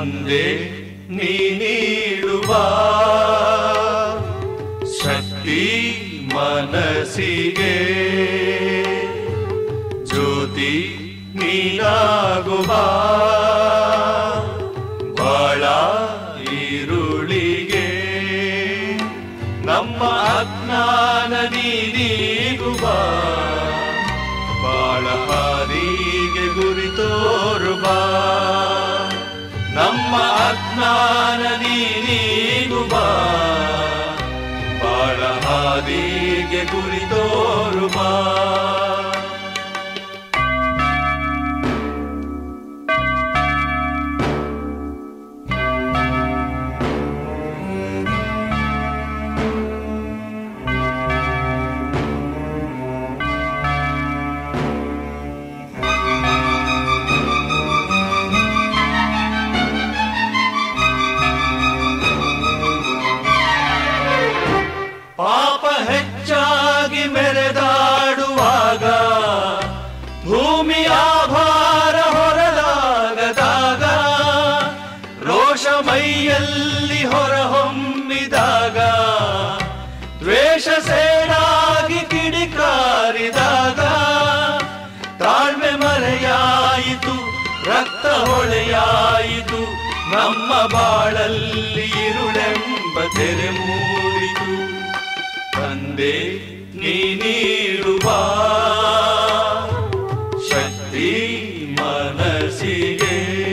ತಂದೆ ನೀ ನೀಡುವ ಶಕ್ತಿ ಮನಸ್ಸಿಗೆ ಜ್ಯೋತಿ ನೀನಾಗುವ ಬಾಳ ಈರುಳಿಗೆ ನಮ್ಮ ಅಜ್ಞಾನ ನೀಗುವ ಬಾಳ ಹಾದಿಗೆ ಗುರಿ ತೋರುವ ನಮ್ಮ ಅಜ್ಞಾನ ನೀಗುವ ಬಾಳ ಹಾದಿಗೆ ಗುರಿ ತೋರುವ ಪಾಪ ಹೆಚ್ಚಾಗಿ ಮೆರೆದಾಡುವಾಗ ಭೂಮಿಯ ಭಾರ ಹೊರಲಾಗದಾಗ ರೋಷ ಮೈಯಲ್ಲಿ ಹೊರಹೊಮ್ಮಿದಾಗ ದ್ವೇಷ ಸೇಡಾಗಿ ಕಿಡಿಕಾರಿದಾಗ ತಾಳ್ಮೆ ಮರೆಯಾಯಿತು ರಕ್ತ ಹೊಳೆಯಾಯಿತು ನಮ್ಮ ಬಾಳಲ್ಲಿ ಇರುಳೆಂಬ ತೆರೆ ಮೂಡಿತು ತಂದೆ ನೀ ನೀಡುವ ಶಕ್ತಿ ಮನಸ್ಸಿಗೆ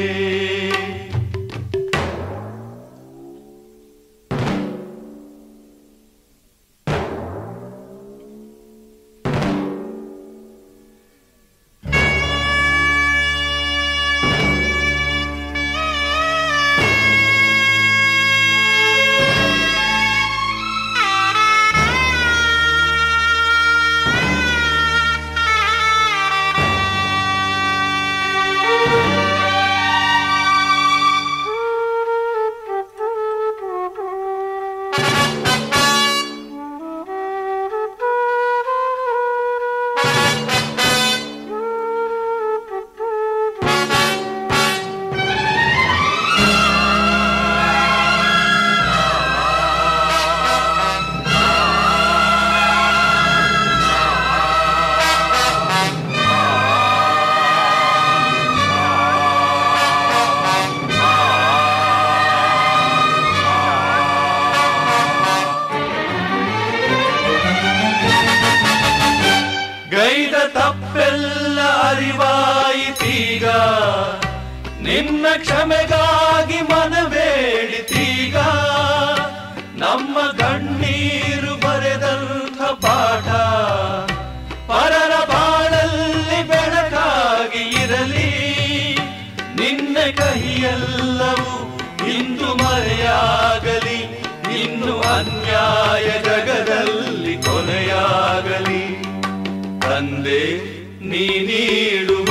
ಗೈದ ತಪ್ಪೆಲ್ಲ ಅರಿವಾಯಿತೀಗ ನಿನ್ನ ಕ್ಷಮೆಗಾಗಿ ಮನಬೇಡಿತೀಗ ನಮ್ಮ ಕಣ್ಣೀರು ಬರೆದಂಥ ಪಾಠ ಪರರ ಬಾಳಲ್ಲಿ ಬೆಳಕಾಗಿ ಇರಲಿ ನಿನ್ನ ಕಹಿಯೆಲ್ಲವೂ ಇಂದು ಮರೆಯಾಗಲಿ ಇನ್ನು ಅನ್ಯಾಯ ಜಗದಲ್ಲಿ ಕೊನೆಯಾಗಲಿ ತಂದೆ ನೀ ನೀಡುವ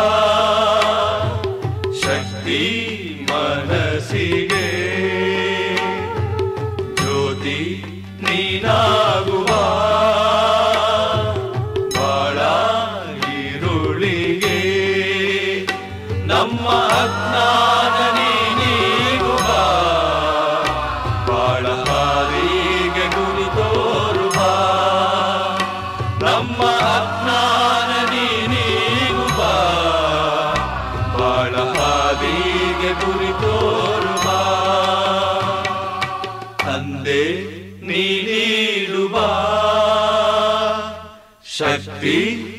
ಶಕ್ತಿ ಮನಸ್ಸಿಗೆ ಜ್ಯೋತಿ ನೀನಾಗುವ ಬಾಳ ಈರುಳಿಗೆ ನಮ್ಮ ಅಜ್ಞಾನ ನೀಗುವ ಬಾಳ ಹಾದಿಗೆ ಗುರಿ ತೋರುವ ನಮ್ಮ ಅಜ್ಞಾನ ನೀಗುವ ಬಾಳ ಹಾದಿಗೆ ಗುರಿ ತೋರುವ ತಂದೆ ನೀ ನೀಡುವ ಶಕ್ತಿ